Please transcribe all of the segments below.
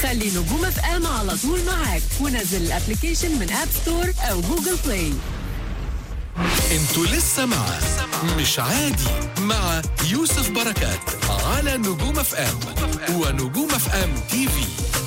خلي نجوم اف ام على طول معاك ونزل الابلكيشن من اب ستور او جوجل بلاي انتوا لسه مع مش عادي مع يوسف بركات على نجوم اف ام ونجوم اف ام تي في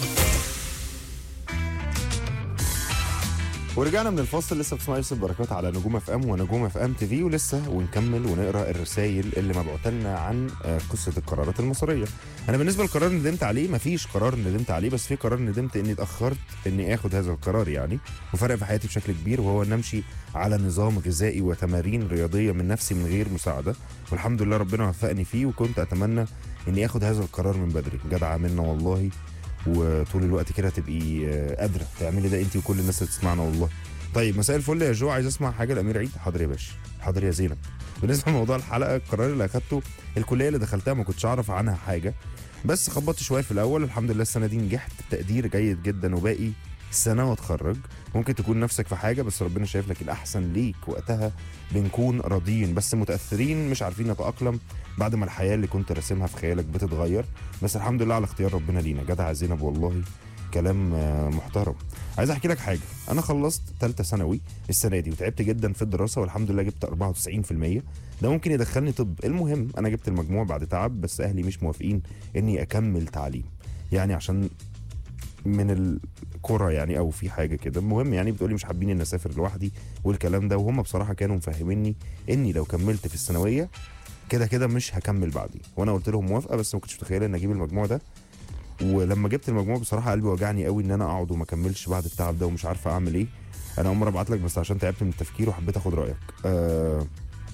ورجعنا من الفاصل لسه بتسمع يوسف بركات على نجوم اف ام ونجوم اف ام تي في ولسه ونكمل ونقرا الرسائل اللي مبعوثه لنا عن آه، قصه القرارات المصيريه. انا بالنسبه للقرار اللي ندمت عليه مفيش قرار ندمت عليه بس في قرار ندمت اني اتاخرت اني اخد هذا القرار يعني وفرق في حياتي بشكل كبير وهو ان امشي على نظام غذائي وتمارين رياضيه من نفسي من غير مساعده والحمد لله ربنا وفقني فيه وكنت اتمنى اني اخد هذا القرار من بدري جدعه منا والله وطول الوقت كده تبقي آه، قادره تعملي ده انت وكل الناس اللي تسمعنا والله طيب مساء الفل يا جو عايز اسمع حاجه لامير عيد حاضر يا باشا حاضر يا زينب بالنسبه لموضوع الحلقه القرار اللي اخدته الكليه اللي دخلتها ما كنتش اعرف عنها حاجه بس خبطت شويه في الاول الحمد لله السنه دي نجحت بتقدير جيد جدا وباقي سنه واتخرج ممكن تكون نفسك في حاجه بس ربنا شايف لك الاحسن ليك وقتها بنكون راضيين بس متاثرين مش عارفين نتاقلم بعد ما الحياه اللي كنت راسمها في خيالك بتتغير بس الحمد لله على اختيار ربنا لينا جدع يا زينب والله كلام آه، محترم عايز احكي لك حاجه انا خلصت ثالثه ثانوي السنه دي وتعبت جدا في الدراسه والحمد لله جبت 94% ده ممكن يدخلني طب المهم انا جبت المجموع بعد تعب بس اهلي مش موافقين اني اكمل تعليم يعني عشان من الكرة يعني او في حاجه كده المهم يعني بتقولي مش حابين اني اسافر لوحدي والكلام ده وهم بصراحه كانوا مفهميني اني لو كملت في الثانويه كده كده مش هكمل بعدي وانا قلت لهم موافقه بس ما كنتش متخيله ان اجيب المجموع ده ولما جبت المجموع بصراحه قلبي وجعني قوي ان انا اقعد وما اكملش بعد التعب ده ومش عارفه اعمل ايه انا اول مره ابعت لك بس عشان تعبت من التفكير وحبيت اخد رايك أه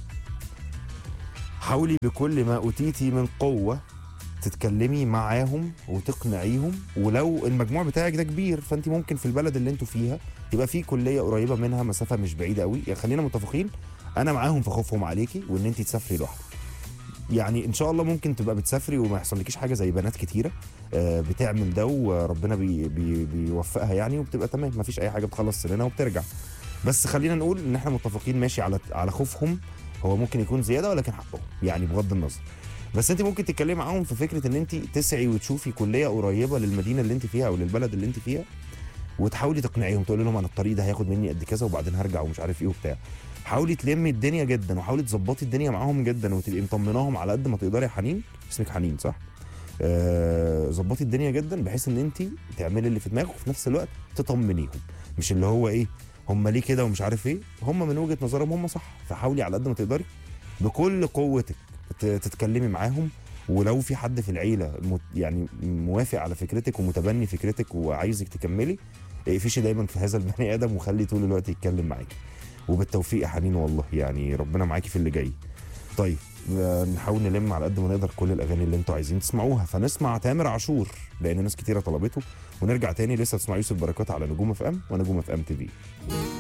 حاولي بكل ما اوتيتي من قوه تتكلمي معاهم وتقنعيهم ولو المجموع بتاعك ده كبير فانت ممكن في البلد اللي انتوا فيها يبقى في كليه قريبه منها مسافه مش بعيده قوي يعني خلينا متفقين انا معاهم في خوفهم عليكي وان انت تسافري لوحدك يعني ان شاء الله ممكن تبقى بتسافري وما يحصلكيش حاجه زي بنات كتيره آه، بتعمل ده وربنا بي بي بيوفقها يعني وبتبقى تمام ما فيش اي حاجه بتخلص سننا وبترجع بس خلينا نقول ان احنا متفقين ماشي على على خوفهم هو ممكن يكون زياده ولكن حقهم يعني بغض النظر بس انت ممكن تتكلمي معاهم في فكره ان انت تسعي وتشوفي كليه قريبه للمدينه اللي انت فيها او للبلد اللي انت فيها وتحاولي تقنعيهم تقولي لهم انا الطريق ده هياخد مني قد كذا وبعدين هرجع ومش عارف ايه وبتاع حاولي تلمي الدنيا جدا وحاولي تظبطي الدنيا معاهم جدا وتبقي مطمناهم على قد ما تقدري يا حنين اسمك حنين صح؟ آه، ظبطي الدنيا جدا بحيث ان انت تعملي اللي في دماغك وفي نفس الوقت تطمنيهم مش اللي هو ايه هم ليه كده ومش عارف ايه هم من وجهه نظرهم هم صح فحاولي على قد ما تقدري بكل قوتك ت- تتكلمي معاهم ولو في حد في العيله مت- يعني موافق على فكرتك ومتبني فكرتك وعايزك تكملي اقفشي دايما في هذا البني ادم وخلي طول الوقت يتكلم معاكي وبالتوفيق يا حنين والله يعني ربنا معاكي في اللي جاي طيب آه، نحاول نلم على قد ما نقدر كل الاغاني اللي انتوا عايزين تسمعوها فنسمع تامر عاشور لان ناس كتيره طلبته ونرجع تاني لسه تسمع يوسف بركات على نجوم اف ام ونجوم اف ام تي في